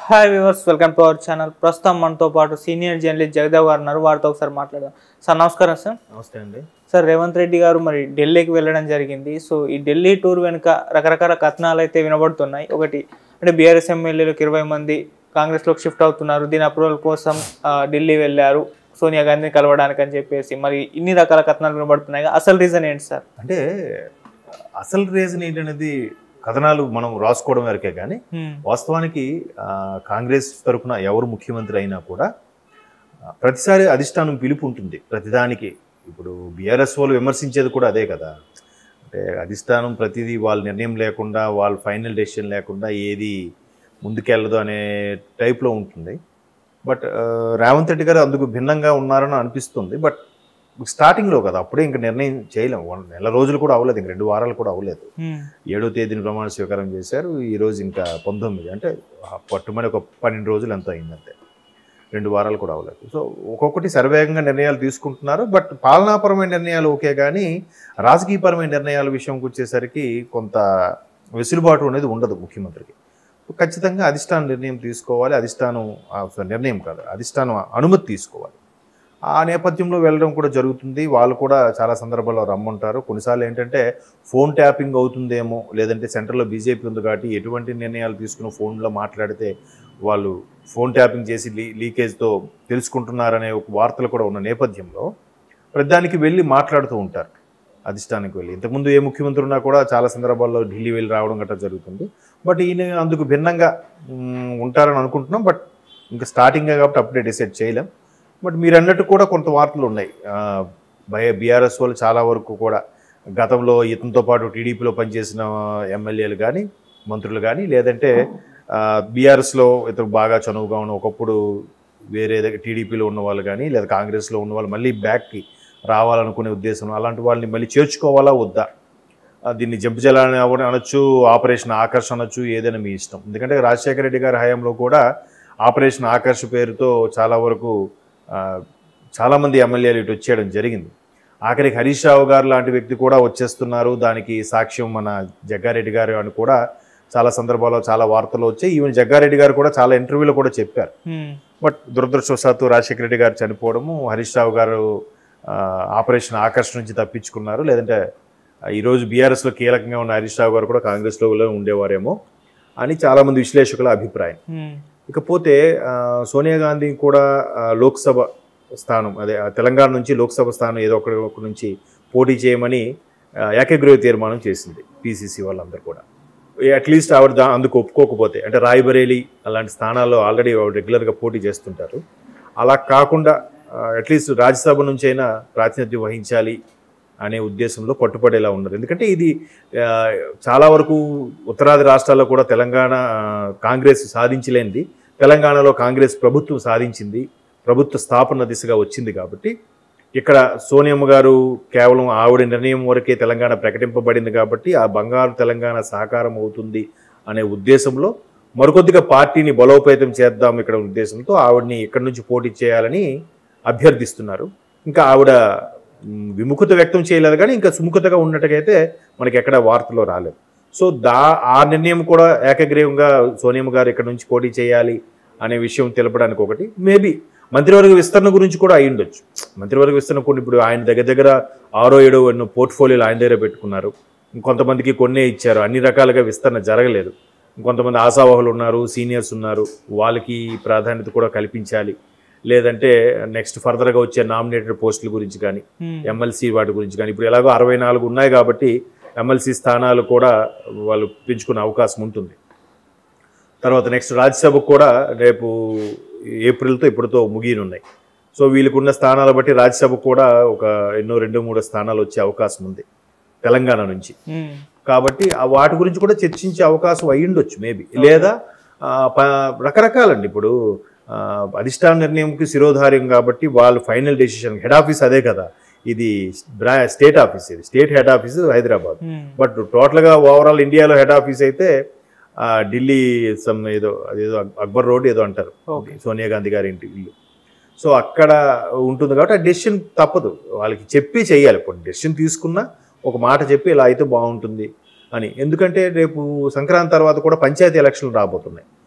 Hi viewers welcome to our channel ప్రస్తుతం మనతో పాటు సీనియర్ జర్నలిస్ట్ జగదేవ్ గారు ఉన్నారు వారితో ఒకసారి మాట్లాడదాం సార్ నమస్కారం సార్ నమస్తే అండి సార్ రేవంత్ రెడ్డి గారు మరి ఢిల్లీకి వెళ్ళడం జరిగింది సో ఈ ఢిల్లీ టూర్ వెనుక రకరకాల కథనాలు అయితే వినబడుతున్నాయి ఒకటి అంటే బీఆర్ఎస్ ఎమ్మెల్యేలకు ఇరవై మంది కాంగ్రెస్లోకి షిఫ్ట్ అవుతున్నారు దీని అప్రూవల్ కోసం ఆ, ఢిల్లీ వెళ్ళారు సోనియా గాంధీని కలవడానికి అని చెప్పేసి మరి ఇన్ని రకాల కథనాలు వినబడుతున్నాయి అసలు రీజన్ ఏంటి సార్ అంటే అసలు రీజన్ ఏంటనేది కథనాలు మనం రాసుకోవడం వరకే కానీ హ్మ్. వాస్తవానికి ఆ, కాంగ్రెస్ తరఫున ఎవరు ముఖ్యమంత్రి అయినా కూడా ఆ, ప్రతిసారి అధిష్టానం పిలుపు ఉంటుంది ప్రతిదానికి ఇప్పుడు బీఆర్ఎస్ వాళ్ళు విమర్శించేది కూడా అదే కదా అంటే అధిష్టానం ప్రతిదీ వాళ్ళ నిర్ణయం లేకుండా వాళ్ళ ఫైనల్ డెసిషన్ లేకుండా ఏది ముందుకెళ్ళదు అనే టైప్లో ఉంటుంది బట్ ఆ, రేవంత్ రెడ్డి గారు అందుకు భిన్నంగా ఉన్నారని అనిపిస్తుంది బట్ స్టార్టింగ్లో కదా అప్పుడే ఇంకా నిర్ణయం చేయలేము వన్ నెల రోజులు కూడా అవ్వలేదు ఇంక రెండు వారాలు కూడా అవ్వలేదు హ్మ్. ఏడో తేదీని ప్రమాణ స్వీకారం చేశారు ఈ రోజు ఇంకా పంతొమ్మిది అంటే ఆ పట్టుమని ఒక పన్నెండు రోజులు ఎంతో అయిందంతే రెండు వారాలు కూడా అవ్వలేదు సో ఒక్కొక్కటి సర్వేగంగా నిర్ణయాలు తీసుకుంటున్నారు బట్ పాలనాపరమైన నిర్ణయాలు ఓకే కానీ రాజకీయపరమైన నిర్ణయాల విషయంకి వచ్చేసరికి కొంత వెసులుబాటు అనేది ఉండదు ముఖ్యమంత్రికి ఖచ్చితంగా అధిష్టానం నిర్ణయం తీసుకోవాలి అధిష్టానం ఆ, నిర్ణయం కాదు అధిష్టానం అనుమతి తీసుకోవాలి ఆ నేపథ్యంలో వెళ్ళడం కూడా జరుగుతుంది వాళ్ళు కూడా చాలా సందర్భాల్లో రమ్మంటారు కొన్నిసార్లు ఏంటంటే ఫోన్ ట్యాపింగ్ అవుతుందేమో లేదంటే సెంటర్లో బీజేపీ ఉంది కాబట్టి ఎటువంటి నిర్ణయాలు తీసుకుని ఫోన్లో మాట్లాడితే వాళ్ళు ఫోన్ ట్యాపింగ్ చేసి లీ లీకేజ్తో తెలుసుకుంటున్నారనే ఒక వార్తలు కూడా ఉన్న నేపథ్యంలో ప్రతిదానికి వెళ్ళి మాట్లాడుతూ ఉంటారు అధిష్టానికి వెళ్ళి ఇంతకుముందు ఏ ముఖ్యమంత్రి ఉన్నా కూడా చాలా సందర్భాల్లో ఢిల్లీ వెళ్ళి రావడం గట్రా జరుగుతుంది బట్ ఈయన అందుకు భిన్నంగా మ్, ఉంటారని అనుకుంటున్నాం బట్ ఇంకా స్టార్టింగే కాబట్టి అప్పుడే డిసైడ్ చేయలేం బట్ మీరు అన్నట్టు కూడా కొంత వార్తలు ఉన్నాయి బయ బీఆర్ఎస్ వాళ్ళు చాలా వరకు కూడా గతంలో ఇతనితో పాటు టీడీపీలో పనిచేసిన ఎమ్మెల్యేలు కానీ మంత్రులు కానీ లేదంటే బీఆర్ఎస్లో ఇతను బాగా చనువుగా ఉన్న ఒకప్పుడు వేరే దగ్గర టీడీపీలో ఉన్న వాళ్ళు కానీ లేదా కాంగ్రెస్లో ఉన్న వాళ్ళు మళ్ళీ బ్యాక్కి రావాలనుకునే ఉద్దేశం అలాంటి వాళ్ళని మళ్ళీ చేర్చుకోవాలా వద్దా ఆ, దీన్ని జంపు జలాన్ని అవ- అనొచ్చు ఆపరేషన్ ఆకర్ష్ అనొచ్చు ఏదైనా మీ ఇష్టం ఎందుకంటే రాజశేఖర రెడ్డి గారి హయాంలో కూడా ఆపరేషన్ ఆకర్ష్ పేరుతో చాలా వరకు ఆ, చాలామంది ఎమ్మెల్యేలు ఇటు వచ్చేయడం జరిగింది ఆఖరికి హరీష్ రావు గారు లాంటి వ్యక్తి కూడా వచ్చేస్తున్నారు దానికి సాక్ష్యం మన జగ్గారెడ్డి గారు అని కూడా చాలా సందర్భాల్లో చాలా వార్తలు వచ్చాయి ఈవెన్ జగ్గారెడ్డి గారు కూడా చాలా ఇంటర్వ్యూలో కూడా చెప్పారు హ్మ్. బట్ దురదృష్టవశాత్తు రాజశేఖర రెడ్డి గారు చనిపోవడము హరీష్ రావు గారు ఆ, ఆపరేషన్ ఆకర్ష్ నుంచి తప్పించుకున్నారు లేదంటే ఆ, ఈరోజు బీఆర్ఎస్లో కీలకంగా ఉన్న హరీష్ రావు గారు కూడా కాంగ్రెస్లో ఉండేవారేమో అని చాలామంది విశ్లేషకుల అభిప్రాయం హ్మ్. ఇకపోతే ఆ, సోనియా గాంధీ కూడా ఆ, లోక్సభ స్థానం అదే ఆ, తెలంగాణ నుంచి లోక్సభ స్థానం ఏదో ఒకటి ఒక నుంచి పోటీ చేయమని ఆ, ఏకగ్రీవ తీర్మానం చేసింది పీసీసీ వాళ్ళందరూ కూడా అట్లీస్ట్ ఆవిడ దా అందుకు ఒప్పుకోకపోతే అంటే రాయ్బరేలీ అలాంటి స్థానాల్లో ఆల్రెడీ ఆవిడ రెగ్యులర్గా పోటీ చేస్తుంటారు అలా కాకుండా అట్లీస్ట్ రాజ్యసభ నుంచి అయినా ప్రాతినిధ్యం వహించాలి అనే ఉద్దేశంలో పట్టుపడేలా ఉన్నారు ఎందుకంటే ఇది ఆ, చాలా వరకు ఉత్తరాది రాష్ట్రాల్లో కూడా తెలంగాణ ఆ, కాంగ్రెస్ సాధించలేనిది తెలంగాణలో కాంగ్రెస్ ప్రభుత్వం సాధించింది ప్రభుత్వ స్థాపన దిశగా వచ్చింది కాబట్టి ఇక్కడ సోనియమ్మ గారు కేవలం ఆవిడ నిర్ణయం వరకే తెలంగాణ ప్రకటింపబడింది కాబట్టి ఆ బంగారు తెలంగాణ సాకారం అవుతుంది అనే ఉద్దేశంలో మరికొద్దిగా పార్టీని బలోపేతం చేద్దాం ఇక్కడ ఉద్దేశంతో ఆవిడని ఇక్కడి నుంచి పోటీ చేయాలని అభ్యర్థిస్తున్నారు ఇంకా ఆవిడ మ్, విముఖత వ్యక్తం చేయలేదు కానీ ఇంకా సుముఖతగా ఉన్నట్టుగైతే మనకి ఎక్కడ వార్తలో రాలేదు సో దా ఆ నిర్ణయం కూడా ఏకగ్రీవంగా సోనియమ్మ గారు ఇక్కడ నుంచి పోటీ చేయాలి అనే విషయం తెలపడానికి ఒకటి మేబీ మంత్రివర్గ విస్తరణ గురించి కూడా అయి ఉండొచ్చు మంత్రివర్గ విస్తరణ కొన్ని ఇప్పుడు ఆయన దగ్గర దగ్గర ఆరో ఏడో ఎన్నో పోర్ట్ఫోలియోలు ఆయన దగ్గర పెట్టుకున్నారు ఇంకొంతమందికి కొన్నే ఇచ్చారు అన్ని రకాలుగా విస్తరణ జరగలేదు ఇంకొంతమంది ఆశావాహులు ఉన్నారు సీనియర్స్ ఉన్నారు వాళ్ళకి ప్రాధాన్యత కూడా కల్పించాలి లేదంటే నెక్స్ట్ ఫర్దర్గా వచ్చే నామినేటెడ్ పోస్టుల గురించి కానీ హ్మ్. ఎమ్మెల్సీ వాటి గురించి కానీ ఇప్పుడు ఎలాగో అరవై నాలుగు ఉన్నాయి కాబట్టి ఎమ్మెల్సీ స్థానాలు కూడా వాళ్ళు పెంచుకునే అవకాశం ఉంటుంది తర్వాత నెక్స్ట్ రాజ్యసభకు కూడా రేపు ఏప్రిల్తో ఇప్పుడుతో ముగియనున్నాయి సో వీళ్ళకున్న స్థానాలు బట్టి రాజ్యసభకు కూడా ఒక ఎన్నో రెండు మూడు స్థానాలు వచ్చే అవకాశం ఉంది తెలంగాణ నుంచి హ్మ్. కాబట్టి ఆ వాటి గురించి కూడా చర్చించే అవకాశం అయి ఉండొచ్చు మేబీ లేదా ఆ, ప- రకరకాలండి ఇప్పుడు ఆ, అధిష్టాన నిర్ణయంకి శిరోధార్యం కాబట్టి వాళ్ళు ఫైనల్ డెసిషన్ హెడ్ ఆఫీస్ అదే కదా ఇది బ్రా స్టేట్ ఆఫీస్ ఇది state head office Hyderabad hmm. But టోటల్గా ఓవరాల్ ఇండియాలో హెడ్ ఆఫీస్ అయితే ఆ, ఢిల్లీ సమ్ ఏదో అదేదో అక్బర్ రోడ్ ఏదో అంటారు ఓకే. సోనియా గాంధీ గారి ఇంటి ఇల్లు సో అక్కడ ఉంటుంది కాబట్టి ఆ డెసిషన్ తప్పదు వాళ్ళకి చెప్పి చేయాలి ఇప్పుడు డెసిషన్ తీసుకున్నా ఒక మాట చెప్పి ఇలా అయితే బాగుంటుంది అని ఎందుకంటే రేపు సంక్రాంతి తర్వాత కూడా పంచాయతీ ఎలక్షన్లు రాబోతున్నాయి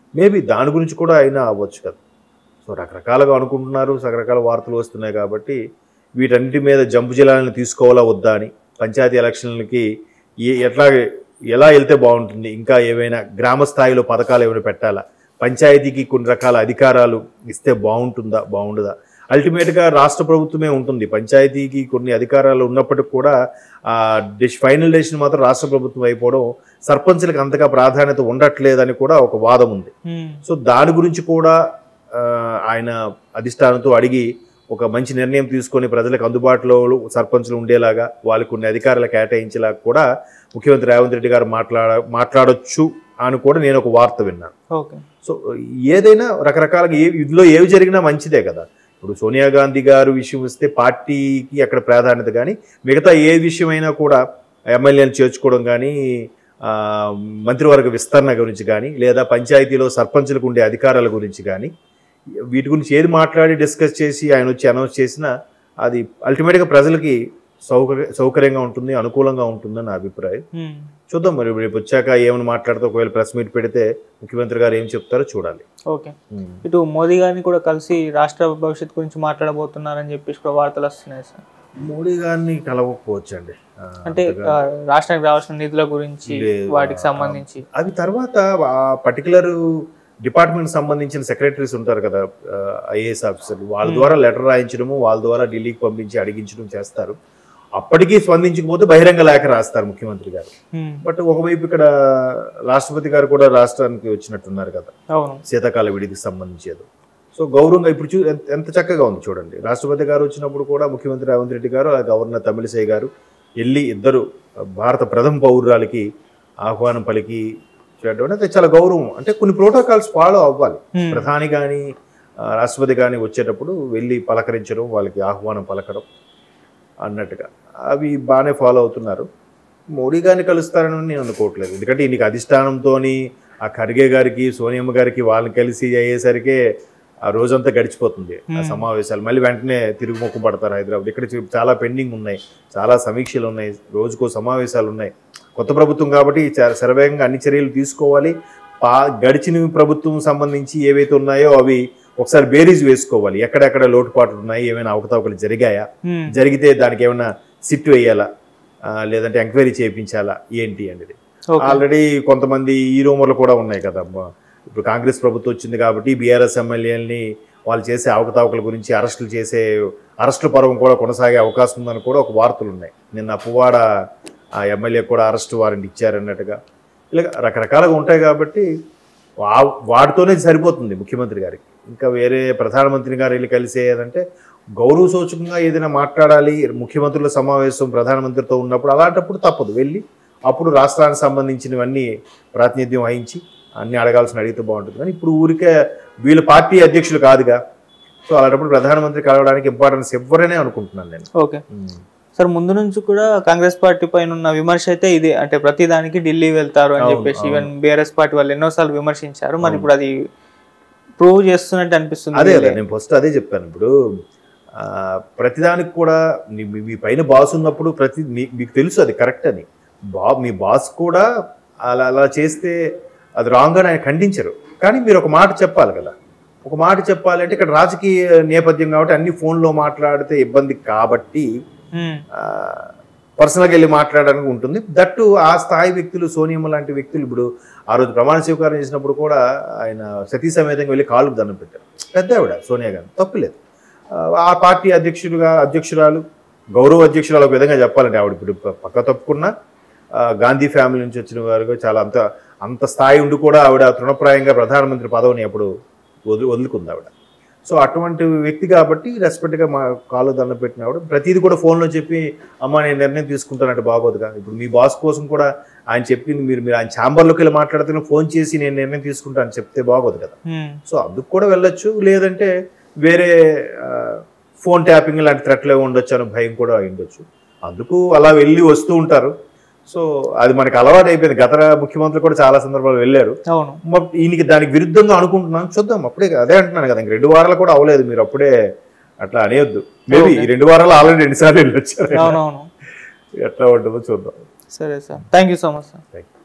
మేబీ దాని గురించి కూడా అయినా అవ్వచ్చు కదా సో రకరకాలుగా అనుకుంటున్నారు రకరకాల వార్తలు వస్తున్నాయి కాబట్టి వీటన్నిటి మీద జంపు జిల్లాలను తీసుకోవాలా వద్దా అని పంచాయతీ ఎలక్షన్లకి ఏ ఎట్లా ఎలా వెళ్తే బాగుంటుంది ఇంకా ఏవైనా గ్రామ స్థాయిలో పథకాలు ఏమైనా పెట్టాలా పంచాయతీకి కొన్ని రకాల అధికారాలు ఇస్తే బాగుంటుందా బాగుండదా అల్టిమేట్గా రాష్ట్ర ప్రభుత్వమే ఉంటుంది పంచాయతీకి కొన్ని అధికారాలు ఉన్నప్పటికీ కూడా ఆ డిష్ ఫైనల్ డెసిషన్ మాత్రం రాష్ట్ర ప్రభుత్వం అయిపోవడం సర్పంచ్లకు అంతగా ప్రాధాన్యత ఉండట్లేదని కూడా ఒక వాదం ఉంది ఉమ్, సో దాని గురించి కూడా ఆ, ఆయన అధిష్టానంతో అడిగి ఒక మంచి నిర్ణయం తీసుకొని ప్రజలకు అందుబాటులో సర్పంచులు ఉండేలాగా వాళ్ళకి కొన్ని అధికారాలు కేటాయించేలాగా కూడా ముఖ్యమంత్రి రేవంత్ రెడ్డి గారు మాట్లాడ మాట్లాడొచ్చు అని కూడా నేను ఒక వార్త విన్నాను ఓకే సో ఏదైనా రకరకాలుగా ఏ ఇందులో ఏవి జరిగినా మంచిదే కదా ఇప్పుడు సోనియా గాంధీ గారు విషయం వస్తే పార్టీకి అక్కడ ప్రాధాన్యత కానీ మిగతా ఏ విషయమైనా కూడా ఎమ్మెల్యేలు చేర్చుకోవడం కానీ ఆ, మంత్రివర్గ విస్తరణ గురించి కానీ లేదా పంచాయతీలో సర్పంచులకు ఉండే అధికారాల గురించి కానీ వీటి గురించి ఏది మాట్లాడి డిస్కస్ చేసి ఆయన వచ్చి అనౌన్స్ చేసినా అది అల్టిమేట్గా ప్రజలకి సౌకర్య సౌకర్యంగా ఉంటుంది అనుకూలంగా ఉంటుందని నా అభిప్రాయం ఉమ్, చూద్దాం మరి రేపు వచ్చాక ఏమైనా మాట్లాడితే ఒకవేళ ప్రెస్ మీట్ పెడితే ముఖ్యమంత్రి గారు ఏం చెప్తారో చూడాలి ఓకే ఇటు మోదీ గారిని కూడా కలిసి రాష్ట్ర భవిష్యత్తు గురించి మాట్లాడబోతున్నారని చెప్పేసి కూడా వార్తలు వస్తున్నాయి సార్ మోడీ గారిని కలవకపోవచ్చు అండి ఆ, అంటే అంతగా. ఆ, రాష్ట్రానికి రావాల్సిన నిధుల గురించి లేదు. వాటికి సంబంధించి అవి తర్వాత ఆ పర్టికులర్ డిపార్ట్మెంట్ సంబంధించిన సెక్రటరీస్ ఉంటారు కదా ఐఏఎస్ ఆఫీసర్లు వాళ్ళ ద్వారా లెటర్ రాయించడము వాళ్ళ ద్వారా ఢిల్లీకి పంపించి అడిగించడం చేస్తారు అప్పటికీ స్పందించకపోతే బహిరంగ లేఖ రాస్తారు ముఖ్యమంత్రి గారు ఉమ్, బట్ ఒకవైపు ఇక్కడ రాష్ట్రపతి గారు కూడా రాష్ట్రానికి వచ్చినట్టున్నారు కదా అవును శీతాకాల విడికి సంబంధించేది సో గౌరవంగా ఇప్పుడు చూ ఎంత- ఎంత చక్కగా ఉంది చూడండి రాష్ట్రపతి గారు వచ్చినప్పుడు కూడా ముఖ్యమంత్రి రేవంత్ రెడ్డి గారు ఆ గవర్నర్ తమిళిసై గారు వెళ్ళి ఇద్దరు భారత ప్రథమ పౌరురాలకి ఆహ్వానం పలికి చేయడం అనేది చాలా గౌరవం అంటే కొన్ని ప్రోటోకాల్స్ ఫాలో అవ్వాలి ఉమ్, ప్రధాని కానీ రాష్ట్రపతి కానీ వచ్చేటప్పుడు వెళ్ళి పలకరించడం వాళ్ళకి ఆహ్వానం పలకడం అన్నట్టుగా అవి బాగానే ఫాలో అవుతున్నారు మోడీ గారిని కలుస్తారని నేను అనుకోవట్లేదు ఎందుకంటే ఈయనకి అధిష్టానంతో ఆ ఖర్గే గారికి సోనియమ్మ గారికి వాళ్ళని కలిసి అయ్యేసరికి ఆ రోజంతా గడిచిపోతుంది ఆ Hmm. సమావేశాలు మళ్ళీ వెంటనే తిరుగు మొక్కు పడతారు హైదరాబాద్ ఇక్కడ చూ- చాలా పెండింగ్ ఉన్నాయి చాలా సమీక్షలు ఉన్నాయి రోజుకో సమావేశాలు ఉన్నాయి కొత్త ప్రభుత్వం కాబట్టి చ- శరవేగంగా అన్ని చర్యలు తీసుకోవాలి పా గడిచిన ప్రభుత్వం సంబంధించి ఏవైతే ఉన్నాయో అవి ఒకసారి బేరీజ్ వేసుకోవాలి ఎక్కడెక్కడ లోటుపాట్లు ఉన్నాయి ఏమైనా అవకతవకలు జరిగాయా ఉమ్, జరిగితే దానికి ఏమైనా సిట్ వేయాలా ఆ, లేదంటే ఎంక్వైరీ చేయించాలా ఏంటి అనేది ఓకే ఆల్రెడీ కొంతమంది ఈ రూమర్లు కూడా ఉన్నాయి కదా అమ్మ. ఇప్పుడు కాంగ్రెస్ ప్రభుత్వం వచ్చింది కాబట్టి బీఆర్ఎస్ ఎమ్మెల్యేలని వాళ్ళు చేసే అవకతవకల గురించి అరెస్టులు చేసే అరెస్టుల పర్వం కూడా కొనసాగే అవకాశం ఉందని కూడా ఒక వార్తలు ఉన్నాయి నిన్న పువ్వాడ ఆ ఎమ్మెల్యే కూడా అరెస్ట్ వారెంట్ ఇచ్చారన్నట్టుగా ఇలా రకరకాలుగా ఉంటాయి కాబట్టి వా- వాటితోనే సరిపోతుంది ముఖ్యమంత్రి గారికి ఇంకా వేరే ప్రధానమంత్రి గారు వెళ్ళి కలిసేదంటే గౌరవ సూచకంగా ఏదైనా మాట్లాడాలి ముఖ్యమంత్రుల సమావేశం ప్రధానమంత్రితో ఉన్నప్పుడు అలాంటప్పుడు తప్పదు వెళ్ళి అప్పుడు రాష్ట్రానికి సంబంధించినవన్నీ ప్రాతినిధ్యం వహించి అన్ని అడగాల్సిన అడిగితే బాగుంటుంది కానీ ఇప్పుడు ఊరికే వీళ్ళ పార్టీ అధ్యక్షులు కాదుగా సో అలాంటప్పుడు ప్రధానమంత్రి కలవడానికి ఇంపార్టెన్స్ ఇవ్వరనే అనుకుంటున్నాను నేను ఓకే సార్ ముందు నుంచి కూడా కాంగ్రెస్ పార్టీ పైన ఉన్న విమర్శ అయితే ఇదే అంటే ప్రతి దానికి ఢిల్లీ వెళ్తారు అని అవును, చెప్పేసి అవును. ఈవెన్ బీఆర్ఎస్ పార్టీ వాళ్ళు ఎన్నోసార్లు విమర్శించారు మరి అవును. ఇప్పుడు అది ప్రూవ్ చేస్తున్నట్టు అనిపిస్తుంది అదే అదే నేను ఫస్ట్ అదే చెప్పాను ఇప్పుడు ఆ, ప్రతిదానికి కూడా మీ మీ- మీ పైన బాస్ ఉన్నప్పుడు ప్రతి మీ- మీకు తెలుసు అది కరెక్ట్ అని బా మీ బాస్ కూడా అలా అలా చేస్తే అది రాంగ్ అని ఆయన ఖండించరు కానీ మీరు ఒక మాట చెప్పాలి కదా ఒక మాట చెప్పాలంటే ఇక్కడ రాజకీయ నేపథ్యం కాబట్టి అన్ని ఫోన్లో మాట్లాడితే ఇబ్బంది కాబట్టి ఉమ్, పర్సనల్గా వెళ్ళి మాట్లాడడానికి ఉంటుంది దట్టు ఆ స్థాయి వ్యక్తులు సోనియమ్మ లాంటి వ్యక్తులు ఇప్పుడు ఆ రోజు ప్రమాణ స్వీకారం చేసినప్పుడు కూడా ఆయన సతీ సమేతంగా వెళ్ళి కాళ్ళకు దండం పెట్టారు పెద్ద ఆవిడ సోనియా గాంధీ తప్పులేదు ఆ, ఆ పార్టీ అధ్యక్షులుగా అధ్యక్షురాలు గౌరవ అధ్యక్షురాలు ఒక విధంగా చెప్పాలంటే ఆవిడ ఇప్పుడు ప- పక్క తప్పుకున్నా ఆ, గాంధీ ఫ్యామిలీ నుంచి వచ్చిన వారు చాలా అంత అంత స్థాయి ఉండి కూడా ఆవిడ తృణప్రాయంగా ప్రధానమంత్రి పదవిని అప్పుడు వదిలి వదులుకుంది ఆవిడ సో అటువంటి వ్యక్తి కాబట్టి రెస్పెక్ట్గా మా కాళ్ళు దండం పెట్టిన ఆవిడ ప్రతిదీ కూడా ఫోన్లో చెప్పి అమ్మ నేను నిర్ణయం తీసుకుంటానంటే బాగోదుగా ఇప్పుడు మీ బాస్ కోసం కూడా ఆయన చెప్పింది మీరు మీరు ఆయన ఛాంబర్లోకి వెళ్ళి మాట్లాడుతున్న ఫోన్ చేసి నేను నిర్ణయం తీసుకుంటాను చెప్తే బాగోదు కదా ఉమ్, సో అందుకు కూడా వెళ్ళొచ్చు లేదంటే వేరే ఆ, ఫోన్ ట్యాపింగ్ లాంటి థ్రెట్లు ఏమి ఉండొచ్చు అని భయం కూడా ఉండొచ్చు అందుకు అలా వెళ్ళి వస్తూ ఉంటారు సో అది మనకి అలవాటు అయిపోయింది గత ముఖ్యమంత్రులు కూడా చాలా సందర్భాలు వెళ్ళారు అవును మ- ఈయనకి దానికి విరుద్ధంగా అనుకుంటున్నాను చూద్దాం అప్పుడే అదే అంటున్నాను కదా ఇంక రెండు వారాలు కూడా అవ్వలేదు మీరు అప్పుడే అట్లా అనేయొద్దు మేబీ ఈ రెండు వారాలు ఆల్రెడీ రెండు సార్లు వెళ్ళొచ్చారు అవునవును ఎట్లా ఉంటుందో చూద్దాం సరే sir thank you so much sir thank you